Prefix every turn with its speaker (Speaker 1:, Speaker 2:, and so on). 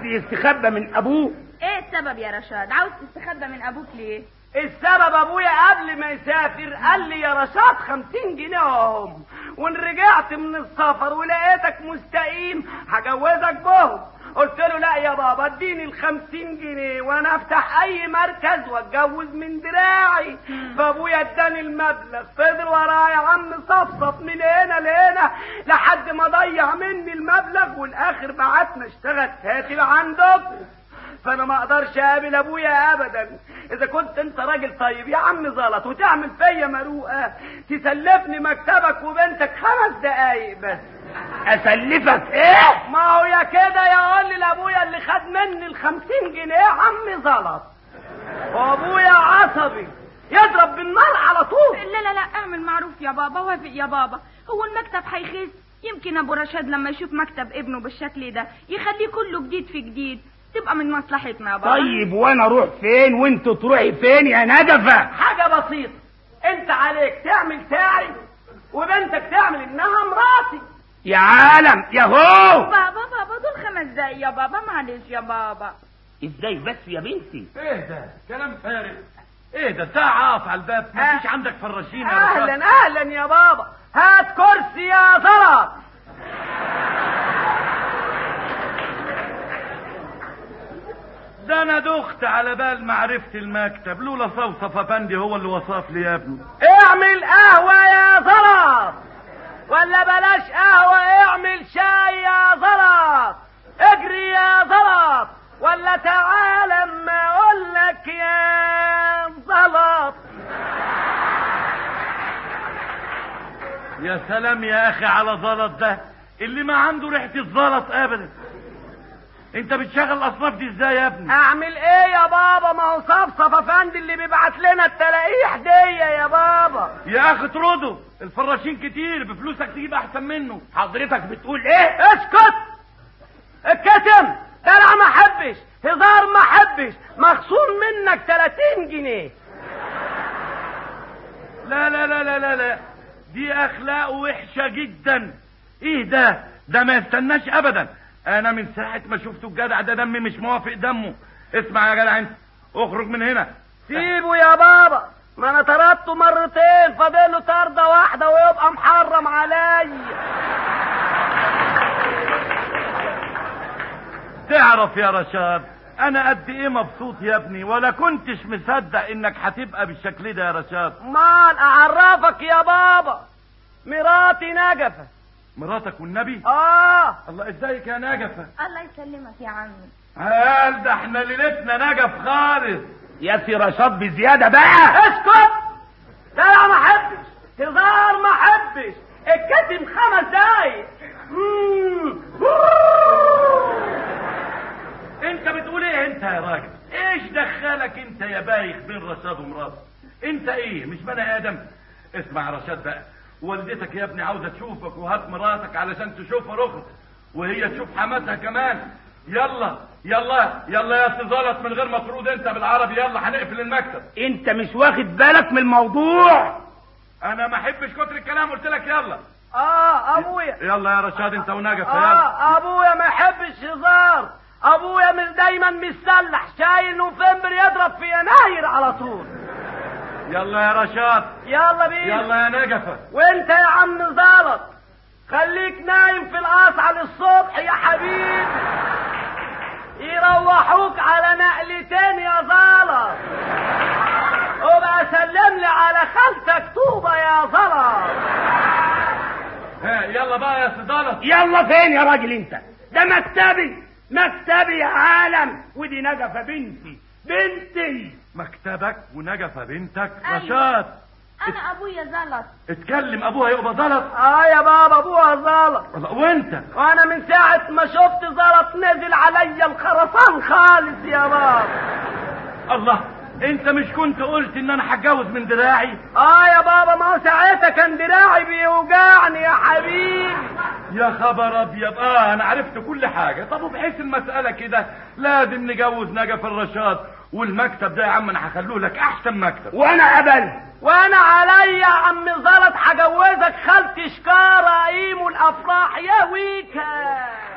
Speaker 1: يستخبى من ابوه
Speaker 2: ايه السبب يا رشاد عاوز تستخبى من ابوك ليه
Speaker 3: السبب ابويا قبل ما يسافر قال لي يا رشاد خمسين جنيه اهم وان رجعت من السفر ولقيتك مستقيم هجوزك بهم قلت له لا يا بابا اديني الخمسين جنيه وانا افتح اي مركز واتجوز من دراعي فابويا اداني المبلغ فضل ورايا يا عم صفصف من هنا لهنا لحد ما ضيع مني المبلغ والاخر بعتنا اشتغل كاتب عندكم فانا ما اقدرش اقابل ابويا ابدا اذا كنت انت راجل طيب يا عم زلط وتعمل فيا مروءه تسلفني مكتبك وبنتك خمس دقايق بس
Speaker 1: اسلفك ايه
Speaker 3: ما هو يا كده يا قول لي لابويا اللي خد مني الخمسين جنيه يا عم زلط وابويا عصبي يضرب بالنار على طول
Speaker 2: لا لا لا اعمل معروف يا بابا وافق يا بابا هو المكتب هيخس يمكن ابو رشاد لما يشوف مكتب ابنه بالشكل ده يخليه كله جديد في جديد تبقى من مصلحتنا يا بابا
Speaker 1: طيب وانا اروح فين وانت تروحي فين يا نجفة
Speaker 3: حاجة بسيطة انت عليك تعمل ساعي وبنتك تعمل انها مراتي
Speaker 1: يا عالم يا هو
Speaker 2: بابا بابا دول خمس دقايق يا بابا معلش يا بابا
Speaker 1: ازاي بس يا بنتي
Speaker 4: ايه ده كلام فارغ ايه ده ساعة اقف على الباب مفيش عندك فراشين يا رشاد
Speaker 3: اهلا اهلا يا بابا هات كرسي يا زلط
Speaker 4: ده انا دخت على بال معرفة المكتب لولا صوصف افندي هو اللي وصف لي يا ابني
Speaker 3: اعمل قهوة يا زلط ولا بلاش قهوة اعمل شاي يا زلط اجري يا زلط ولا تعال اما اقول لك يا زلط
Speaker 4: يا سلام يا اخي على زلط ده اللي ما عنده ريحة الزلط ابدا انت بتشغل الاصناف دي ازاي يا ابني
Speaker 3: اعمل ايه يا بابا ما هو صفصف افندي اللي بيبعت لنا التلاقيح دي يا بابا
Speaker 4: يا اخي اطرده الفراشين كتير بفلوسك تجيب احسن منه
Speaker 1: حضرتك بتقول ايه
Speaker 3: اسكت الكتم دلع ما حبش هزار ما حبش مخصوم منك 30 جنيه
Speaker 4: لا لا لا لا لا لا دي اخلاق وحشة جدا ايه ده ده ما يستناش ابدا انا من ساعة ما شفته الجدع ده دمي مش موافق دمه اسمع يا جدع انت اخرج من هنا
Speaker 3: سيبه يا بابا ما انا طردته مرتين فاضله طردة واحدة ويبقى محرم عليا
Speaker 4: تعرف يا رشاد انا قد ايه مبسوط يا ابني ولا كنتش مصدق انك هتبقى بالشكل ده يا رشاد
Speaker 3: مال اعرفك يا بابا مراتي نجفة
Speaker 4: مراتك والنبي
Speaker 3: اه
Speaker 4: الله ازيك يا نجفة
Speaker 2: الله يسلمك يا عمي
Speaker 4: قال ده احنا ليلتنا نجف خالص
Speaker 1: يا سي رشاد بزيادة بقى
Speaker 3: اسكت دلع ما حبش هزار ما حبش الكتم خمس دقايق مم.
Speaker 4: انت بتقول ايه انت يا راجل ايش دخلك انت يا بايخ بين رشاد ومراته انت ايه مش بني ادم اسمع يا رشاد بقى والدتك يا ابني عاوزه تشوفك وهات مراتك علشان تشوفها رخص وهي تشوف حماتها كمان يلا يلا يلا يا سزلط من غير ما ترود انت بالعربي يلا هنقفل المكتب
Speaker 1: انت مش واخد بالك من الموضوع
Speaker 4: انا ما احبش كتر الكلام قلت لك يلا
Speaker 3: اه ابويا
Speaker 4: يلا يا رشاد انت ونجف يلا
Speaker 3: اه ابويا ما يحبش هزار ابويا من دايما مسلح شايل نوفمبر يضرب في يناير على طول
Speaker 4: يلا يا رشاد
Speaker 3: يلا بينا
Speaker 4: يلا يا نجفة
Speaker 3: وانت يا عم زلط خليك نايم في القصعة للصبح يا حبيبي يروحوك على نقلتين يا زلط وبقى سلم لي على خالتك طوبة يا زلط
Speaker 4: ها يلا بقى يا سزلط
Speaker 1: يلا فين يا راجل انت ده مكتبي مكتبي يا عالم ودي نجفة بنتي بنتي
Speaker 4: مكتبك ونجفة بنتك
Speaker 2: أيوة.
Speaker 4: رشاد
Speaker 2: انا ابويا زلط
Speaker 4: اتكلم ابوها يبقى زلط
Speaker 3: اه يا بابا ابوها زلط
Speaker 4: الله، وانت
Speaker 3: وانا من ساعة ما شفت زلط نزل عليا الخرسان خالص يا بابا
Speaker 4: الله انت مش كنت قلت ان انا هتجوز من دراعي
Speaker 3: اه يا بابا ما هو ساعتها كان دراعي بيوجعني يا حبيبي
Speaker 4: يا خبر ابيض اه انا عرفت كل حاجه طب وبحيث المساله كده لازم نجوز نجف الرشاد والمكتب ده يا عم انا هخلوه لك احسن مكتب
Speaker 1: وانا قبل
Speaker 3: وانا عليا يا عم زلط هجوزك خالتي شكارة قيموا الافراح يا ويكا